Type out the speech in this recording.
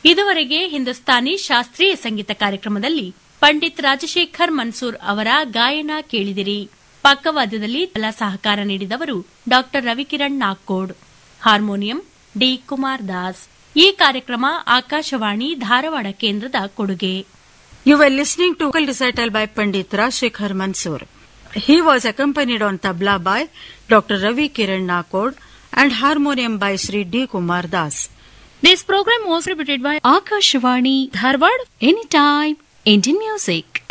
ಇದುವರೆಗೆ ಹಿಂದೂಸ್ತಾನಿ ಶಾಸ್ತ್ರೀಯ ಸಂಗೀತ ಕಾರ್ಯಕ್ರಮದಲ್ಲಿ ಪಂಡಿತ್ ರಾಜಶೇಖರ್ ಮನ್ಸೂರ್ ಅವರ ಗಾಯನ ಕೇಳಿದಿರಿ ಪಕ್ಕವಾದ್ಯದಲ್ಲಿ ಕಲಾ ಸಹಕಾರ ನೀಡಿದವರು Dr Ravikiran Nagkod harmonium D Kumar Das ಈ ಕಾರ್ಯಕ್ರಮ ಆಕಾಶವಾಣಿ ಧಾರವಾಡ ಕೇಂದ್ರದ ಕೊಡುಗೆ You were listening to vocal recital by Pandit Rajshekhar Mansoor. He was accompanied on tabla by Dr. Ravi Kiran Nakod and harmonium by Sri D. Kumar Das. This program was repeated by Akashvani Dharwad anytime Indian music.